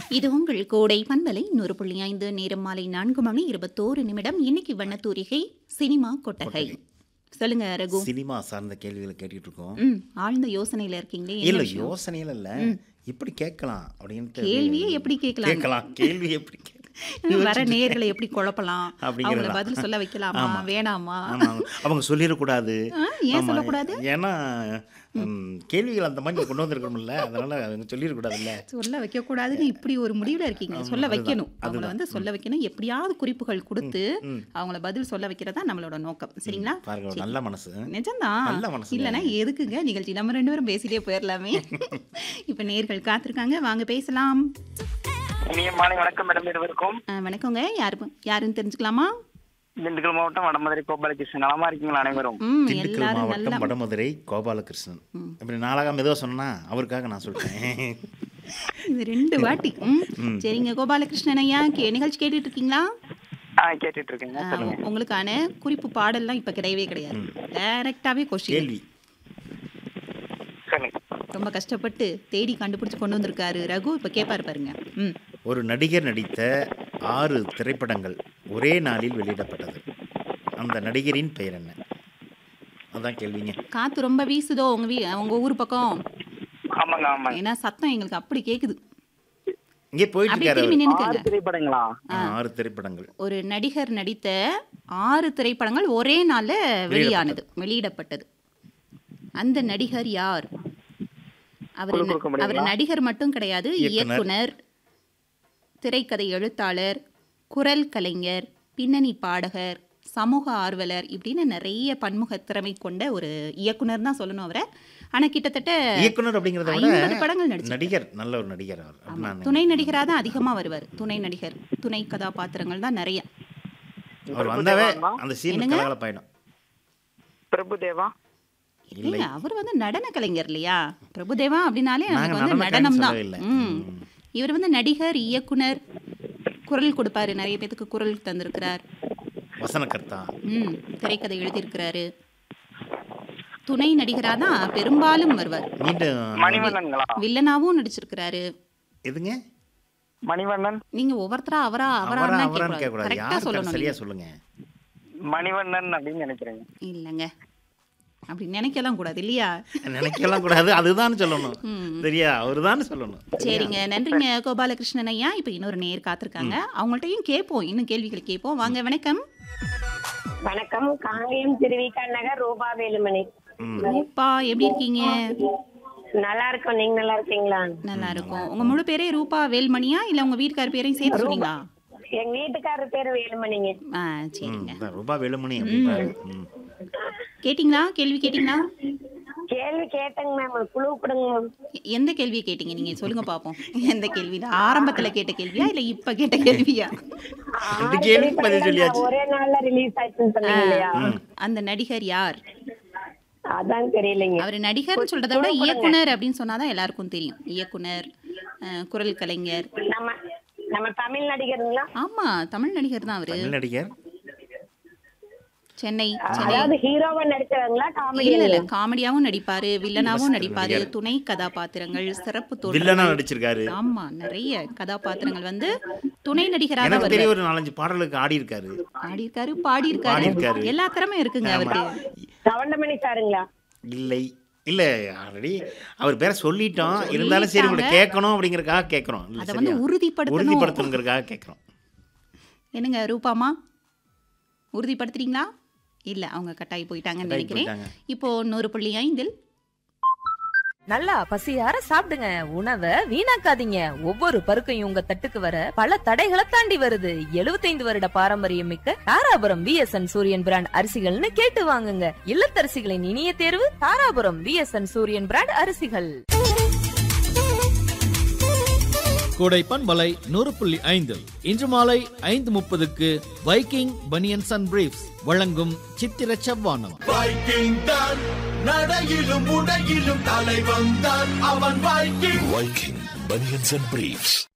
இது உங்கள் கோடை பண்பலை நூறு புள்ளி ஐந்து நேரம் மாலை நான்கு மணி இருபத்தோரு நிமிடம் இன்னைக்கு வண்ணத்தூரிகை சினிமா கொட்டகை சொல்லுங்க ரகு சினிமா சார்ந்த கேள்விகளை கேட்டுட்டு இருக்கோம் ம் ஆழ்ந்த யோசனையில இருக்கீங்களே என்ன இல்ல விஷயம்? யோசனையில இல்ல இப்படி கேட்கலாம் அப்படின்ட்டு கேள்வியே எப்படி கேட்கலாம் கேட்கலாம் கேள்வி எப்படி கேட்க- வர நேர்களை எப்படி குழப்பலாம் அப்படிங்கிறதா. அவங்கள பதில் சொல்ல வைக்கலாமா ஆமா. வேணாமா ஆமா, அவங்க சொல்லிடக்கூடாது ஆ, ஏன் ஆமா, சொல்லக்கூடாது ஏன்னா ம், கேள்விகள் அந்த மாதிரி கொண்டு வந்திருக்கணும்ல அதனால அவங்க சொல்லிடக்கூடாதுல்ல சொல்ல வைக்க கூடாதுன்னு இப்படி ஒரு முடிவுல இருக்கீங்க சொல்ல அதுதான், வைக்கணும் அவங்கள அதுதான். வந்து சொல்ல வைக்கணும் எப்படியாவது குறிப்புகள் கொடுத்து ம். அவங்கள பதில் சொல்ல வைக்கிறதா நம்மளோட நோக்கம் சரிங்களா பாருங்க ஒரு நல்ல மனசு நிஜம்தான் நல்ல மனசுங்க. இல்லைன்னா எதுக்குங்க நிகழ்ச்சி நம்ம ரெண்டு பேரும் பேசிட்டே போயிடலாமே இப்ப நேர்கள் காத்திருக்காங்க வாங்க பேசலாம் இனிய மாலை வணக்கம் மேடம் இருவருக்கும் ஆ, வணக்கங்க யாரு யாருன்னு தெரிஞ்சுக்கலாமா திண்டுக்கல் மாவட்டம் வடமதுரை கோபாலகிருஷ்ணன் நலமா இருக்கீங்களா அனைவரும் ம் திண்டுக்கல் எல்லாரும் மாவட்டம் நல்லா வடமதுரை கோபாலகிருஷ்ணன் இப்படி நாளாக மெதுவாக சொன்னா அவருக்காக நான் சொல்லிட்டேன் இது ரெண்டு வாட்டி ம் சரிங்க கோபாலகிருஷ்ணன் ஐயா கே நிகழ்ச்சி கேட்டுட்டு இருக்கீங்களா ஆ கேட்டுட்டு இருக்கேங்க ஆ, சொல்லுங்க உங்களுக்கான குறிப்பு பாடல்லாம் இப்ப கிடையவே கிடையாது டைரக்டாவே கொஸ்டின் கேள்வி சொல்லுங்க ரொம்ப கஷ்டப்பட்டு தேடி கண்டுபிடிச்சு கொண்டு வந்திருக்காரு ரகு இப்ப கேட்பாரு பாருங்க ம் ஒரு நடிகர் நடித்த ஆறு திரைப்படங்கள் ஒரே நாளில் வெளியிடப்பட்டது அந்த நடிகரின் பெயர் என்ன அதான் கேள்விங்க காத்து ரொம்ப வீசுதோ உங்க வீ உங்க ஊர் பக்கம் ஆமாங்க ஆமாங்க ஏன்னா சத்தம் எங்களுக்கு அப்படி கேக்குது இங்கே போயிட்டு அப்படியே இருக்காரு திரும்பி அவரு. நின்னுக்கங்க ஆறு திரைப்படங்களா ஆ, ஆறு திரைப்படங்கள் ஒரு நடிகர் நடித்த ஆறு திரைப்படங்கள் ஒரே நாள்ல வெளியானது வெளியிடப்பட்டது அந்த நடிகர் யார் அவர் குழு என்ன- கொடுக்க முடியுங்களா? அவர் நடிகர் மட்டும் கிடையாது இயக்குனர். இயக்குனர் திரைக்கதை எழுத்தாளர் குரல் கலைஞர் பின்னணி பாடகர் சமூக ஆர்வலர் இப்படின்னு நிறைய பன்முக திறமை கொண்ட ஒரு இயக்குனர் தான் சொல்லணும் அவரை ஆனா கிட்டத்தட்ட இயக்குனர் அப்படிங்கிறத ஐம்பது விட படங்கள் நடிச்சு நடிகர் நல்ல ஒரு நடிகர் அவர் அப்படி நான் துணை நடிகரா தான் அதிகமா வருவார் துணை நடிகர் துணை கதாபாத்திரங்கள் தான் நிறைய அவர் வந்தாவே பிரபுதேவாங்களா? அந்த சீன் என்னங்க? கலகலப்பாயிடும் பிரபுதேவா இல்லை இல்ல அவர் வந்து நடன கலைஞர் இல்லையா பிரபுதேவா அப்படின்னாலே நாங்க நமக்கு வந்து நடன நடனம் தான் சொல்லவே இல்லை. ம். ம். இவர் வந்து நடிகர் இயக்குனர் குரல் கொடுப்பாரு நிறைய பேத்துக்கு குரல் தந்திருக்கிறார் வசனகர்த்தா ம் திரைக்கதை எழுதியிருக்கிறாரு துணை நடிகரா தான் பெரும்பாலும் வருவார் மீண்டும் மணிவண்ணன்களா வில்லனாவும் நடிச்சிருக்கிறாரு எதுங்க மணிவண்ணன் நீங்க ஒவ்வொருத்தரா அவரா அவரா அவரா அவரான்னு கேட்கக்கூடாது கேட்கக்கூடாது கரெக்டா யார் சொல்லணும் சரியா நீங்க. சொல்லுங்க மணிவண்ணன் அப்படின்னு நினைக்கிறேங்க இல்லைங்க அப்படி நினைக்கலாம் கூடாது இல்லையா நினைக்கலாம் கூடாது அதுதான் சொல்லணும் ம். சரியா அவர்தான் சொல்லணும் சரிங்க நன்றிங்க கோபாலகிருஷ்ணன் ஐயா இப்போ இன்னொரு நேர் காத்திருக்காங்க அவங்கள்ட்டயும் கேட்போம் இன்னும் கேள்விகள் கேட்போம் வாங்க வணக்கம் வணக்கம் காங்கேயம் திருவிக்கா நகர் ரூபா வேலுமணி ம். ரூபா எப்படி இருக்கீங்க நல்லா இருக்கோம் நீங்க நல்லா இருக்கீங்களா நல்லா இருக்கும் உங்க முழு பேரே ரூபா வேல்மணியா இல்ல உங்க வீட்டுக்கார பேரையும் சேர்த்து சொன்னீங்களா எங்க வீட்டுக்காரர் பேரு வேலுமணிங்க ஆ ம், சரிங்க இதான் ரூபா வேலுமணி அப்படின்றாரு ம். கேட்டிங்களா கேள்வி கேட்டிங்களா கேள்வி கேட்டேங்க மேம் குழு கொடுங்க மேம் எ- எந்த கேள்வியை கேட்டீங்க நீங்க சொல்லுங்க பாப்போம் எந்த கேள்வி ஆரம்பத்துல கேட்ட கேள்வியா இல்ல இப்ப கேட்ட கேள்வியா ரெண்டு கேள்விக்கு பதில் சொல்லியாச்சு ஒரே நாள்ல ரிலீஸ் ஆயிடுச்சுன்னு சொன்னீங்க இல்லையா அந்த நடிகர் யார் அதான் தெரியலைங்க அவர் நடிகர்னு சொல்றதை விட இயக்குனர் அப்படின்னு சொன்னாதான் எல்லாருக்கும் தெரியும் இயக்குனர் அஹ், குரல் கலைஞர் நம்ம நம்ம தமிழ் நடிகருங்களா ஆமா தமிழ் நடிகர் தான் அவரு தமிழ் நடிகர் சென்னை சென்னை அதாவது ஹீரோவா நடிச்சவங்களா காமெடி இல்ல இல்ல காமெடியாவும் நடிப்பாரு வில்லனாவும் நடிப்பாரு துணை கதாபாத்திரங்கள் சிறப்பு வில்லனா தோற்றங்கள் நடிச்சிருக்காரு ஆமா நிறைய கதாபாத்திரங்கள் வந்து துணை நடிகராக எனக்கு தெரிய வருவார் ஒரு நாலஞ்சு பாடலுக்கு ஆடி இருக்காரு ஆடியிருக்காரு பாடியிருக்காரு பாடியிருக்காரு. எல்லா திறமையும் இருக்குங்க அவருக்கு கவண்டமணி சாருங்களா இல்லை இல்ல ஆல்ரெடி அவர் பேரை சொல்லிட்டோம் இருந்தாலும் சரி உங்களை கேட்கணும் அப்படிங்கறதுக்காக கேட்கறோம் இல்ல, அதை வந்து சரியா? உறுதிப்படுத்தணும் உறுதிப்படுத்தணுங்கிறதுக்காக கேட்கறோம் என்னங்க ரூபாமா உறுதிப்படுத்துறீங்களா இல்ல அவங்க கட்டாயி போயிட்டாங்கன்னு கட்டாயி நினைக்கிறேன் போயிட்டாங்க. இப்போ நூறு புள்ளி ஐந்தில் நல்லா பசியார சாப்பிடுங்க உணவை வீணாக்காதீங்க ஒவ்வொரு பருக்கையும் உங்க தட்டுக்கு வர பல தடைகளை தாண்டி வருது 75 வருட பாரம்பரியம் மிக்க தாராபுரம் விஎஸ்என் சூரியன் பிராண்ட் அரிசிகள்னு கேட்டு வாங்குங்க இல்லத்தரசிகளின் இனிய தேர்வு தாராபுரம் விஎஸ்என் சூரியன் பிராண்ட் அரிசிகள் கோடை பண்பலை நூறு புள்ளி ஐந்து இன்று மாலை ஐந்து முப்பதுக்கு வைக்கிங் பனியன்ஸ் அண்ட் பிரீஃப்ஸ் வழங்கும் சித்திர செவ்வானம் வைக்கிங் தான் நடையிலும் உடையிலும் தலை வந்தான் அவன் Viking Viking Bunions and Briefs.